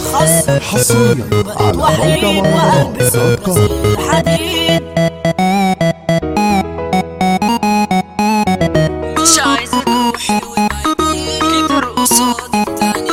خاصة حصريا على موقع وحيد مهرجانات وقلبي دوت كوم صدر الحديد مش عايزة روحي وبعيدي كبر قصادي تاني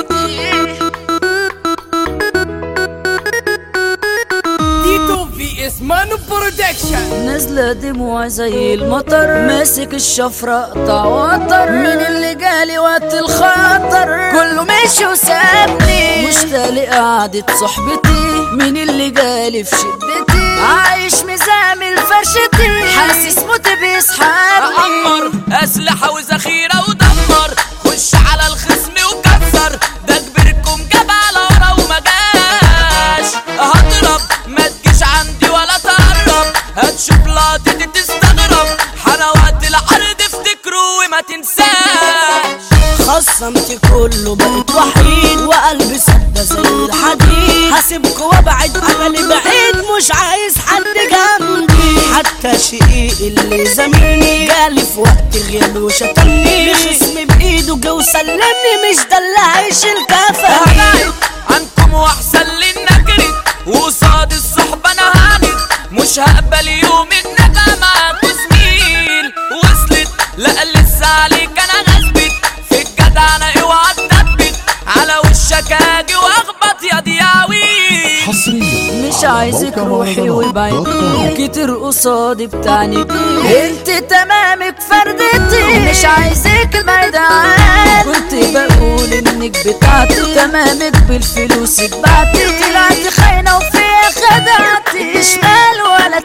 تيتو في اسمان برودكشن نازلة دموع زي المطر ماسك الشفرة قطع وتر مين اللي جالي وقت الخطر كله ماشي وسابني مشتاق لقعدة صحبتي مين اللي جالي في شدتي عايش مزامل فرشتي حاسس موتي بيسحبني عمر اسلحه وذخيره ودمر خش على الخصم وكسر ده كبركم جاب على ورا وما جاش هضرب ما تجيش عندي ولا تقرب هتشوف لقطتي تستغرب حان وقت العرض افتكروا وما تنساش خصمت كله بقيت وحيد وقلبي سد زي الحديد هسيبك وابعد انا اللي بعيد مش عايز حد جنبي حتى شقيقي اللي زميلني جالي في وقت غياب وشتمني خصمي بايده جه وسلمني مش ده اللي هيشيل كفاية هبعد عنكم واحسن لي نجري وقصاد الصحبة انا هاند مش هقبل يوم ان ابقى معاكوا زميل وصلت لا لسه عليك انا غثبت في الجدع انا اوعى تثبت على وشك اجي واخبط يا دياوي حصريا مش على عايزك موقع روحي مهرجانات وبعيد دوت كوم. كتير قصادي بتعني انت تمامك فردتي مش عايزك بعيد عني كنت بقول انك بتاعتي تمامك بالفلوس اتبعتي طلعت خاينه وفيها خدعتي شمال ولا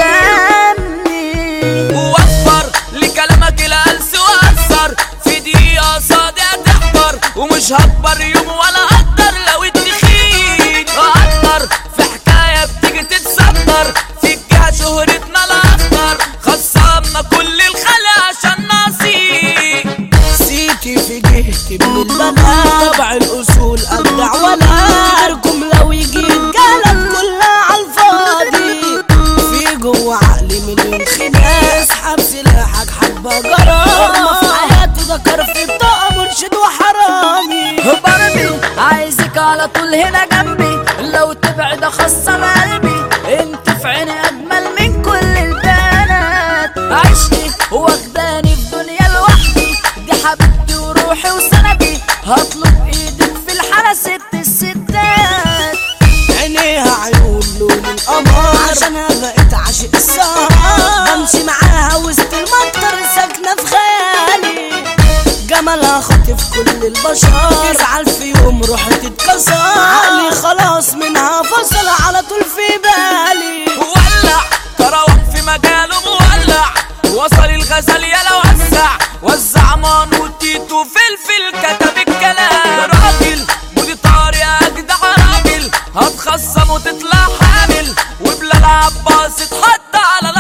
تلزمني ووفر لكلامك الهلس واثر في دقيقة صادق هتحضر ومش هكبر يوم ولا اقدر لو التخين اقدر في حكاية بتيجي تتصدر في الجهة شهرتنا الاخضر خصمنا كل الخلق عشان نصيب سيتي في جهتي من البنات طبع الاصول ابدع ولا ارجم لو يجي الجلد كلها على الفاضي في جوه عقلي مليون خناق اسحب سلاحك حبه جرام في حياته ذكر في الطاقه مرشد وحرامي برمي عايزك على طول هنا جنبي لو تبعد اخصم قلبي انت في عيني اجمل من كل البنات عشتي واخداني في دنيا لوحدي دي حبيبتي وروحي وسندي هطلب ايدك في الحالة ست الستات عينيها عيون لون القمر عشانها بقيت عاشق السهر بمشي معاها وسط المطر ساكنة في خيالي جمالها خاطف كل البشر تزعل في يوم روحي تتكسر عقلي خلاص منها فصل على طول في بالي ولع كروان في مجاله مولع وصل الغزال يلا وسع وزع مان وتيتو فلفل كتب الكلام راجل ودي طارق اجدع راجل هتخصم وتطلع حامل وبلال عباس اتحط على